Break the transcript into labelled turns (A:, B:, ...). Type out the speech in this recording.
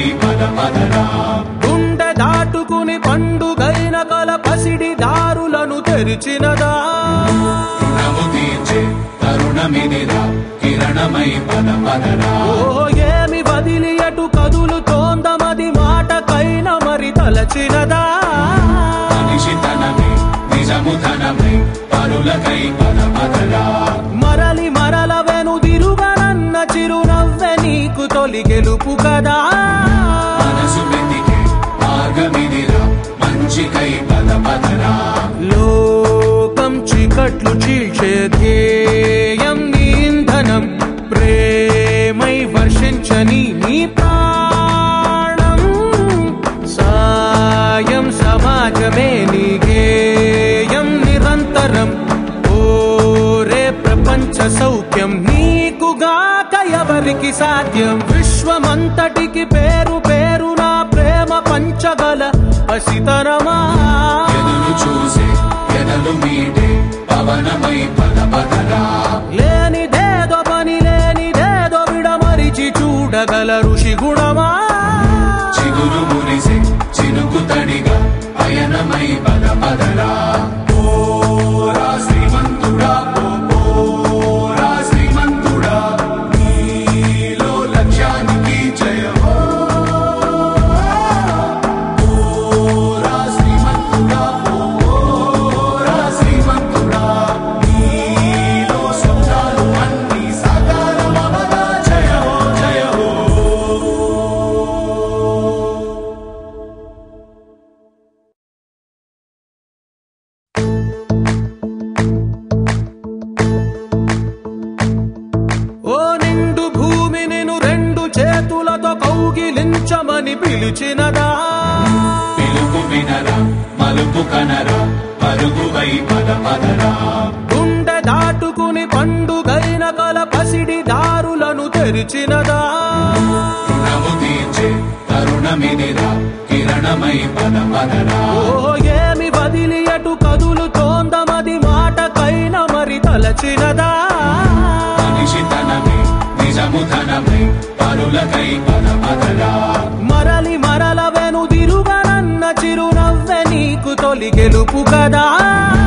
A: పవనమై పద పదరా
B: గుండె దాటుకుని పండుగైన కల పసిడి దారులను తెరిచినదా
A: రుణము తీర్చే తరుణమిదిరా కిరణమై పద పదరా
B: ఓ ఏమి వదిలి అటు కదులుతోందమది మాటకైన మరి తలచినదా
A: మనిషి తనమే నిజము ధనమై పరులకై పద పదరా
B: మరలి మరల వెనుదిరుగనన్న చిరునవ్వె నీకు తొలి గెలుపు కదా
A: మనసు వెతికే మార్గమిదిరా మంచికై పద పదరా
B: లోకం చీకట్లు చీల్చే ధ్యేయం నీ ఇంధనం ప్రేమై వర్షించని నీ ప్రాణం సాయం సమాజమే నీ గేయం నిరంతరం ఓరే ప్రపంచ సౌఖ్యం నీకుగాక ఎవరికి సాధ్యం విశ్వమంతటికి పేరు పేరు నా ప్రేమ పంచగల పసితరమా
A: ఎదురు చూసే ఎదలు మీటే పవనమై పద పదరా
B: లేనిదేదో పని లేనిదేదో విడమరిచి చూడగల ఋషి గుణమా
A: చిగురు మురిసే చినుకు తడిగా పయనమై పద పదరా ఓరా శ్రీమంతుడా ఓ ఓరా శ్రీమంతుడా నీలో లక్ష్యానికి జయమో ఓరా శ్రీమంతుడా ఓ ఓరా శ్రీమంతుడా నీలో స్వప్నాలు అన్ని సాకారమవగా జయమో జయమో
B: ఓ నిండు భూమి నిన్ను రెండు చేతులతో కౌగిలించమని పిలిచినదా
A: పిలుపు వినరా మలుపు కనరా పరుగువై పద పదరా
B: గుండె దాటుకుని పండుగైన కల పసిడి దారులను తెరిచినదా
A: రుణము తీర్చే తరుణమిదిరా కిరణమై పద పదరా
B: ఓ ఏమి వదిలి అటు కదులుతోందమది మాటకైన మరి తలచినదా
A: మనిషి తనమే నిజము ధనమై పరులకై పద పదరా
B: మరలి మరల వెనుదిరుగనన్న చిరునవ్వె నీకు తొలి గెలుపు కదా